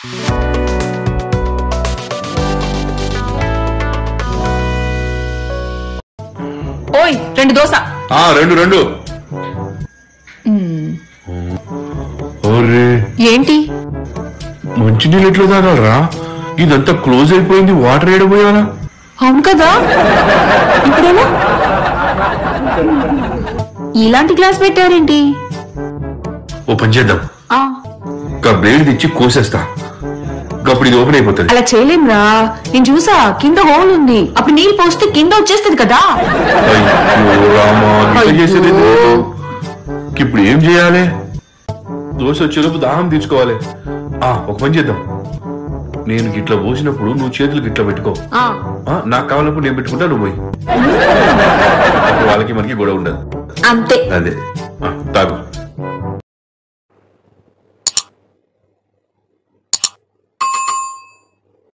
ఓయ్ రెండు దోశ ఆ రెండు రెండు ఒరే ఏంటి మంచినీళ్ళు ఎట్లా తాగాలరా ఇదంతా క్లోజ్ అయిపోయింది వాటర్ ఏడపోయాలా అవును కదా ఇప్పుడేమో ఇలాంటి గ్లాస్ పెట్టారేంటి ఓ పని చేద్దాం ఆ, ఇంకా బ్లేడ్ తెచ్చి కోసేస్తా అప్పుడు ఇది ఓపెన్ అయిపోతుంది అలా చేయలేంరా నేను చూసా కింద హోల్ ఉంది అప్పుడు నీళ్ళు పోస్తే కింద వచ్చేస్తుంది కదా అయ్యో రామా ఇట్లా అయ్యో. చేసేది ఎందుకు? ఇప్పుడు ఏం చేయాలి దోశ వచ్చేలోపు దాహం తీర్చుకోవాలి ఆ ఒక పని చేద్దాం నేను గిట్ల పోసినప్పుడు నువ్వు చేతులు గిట్ల పెట్టుకో ఆ, ఆ, నాకు కావాలప్పుడు నేను పెట్టుకుంటా నువ్వు పోయి అప్పుడు వాళ్ళకి మనకి గొడవ ఉండదు అంతే అదే ఆ, తాగు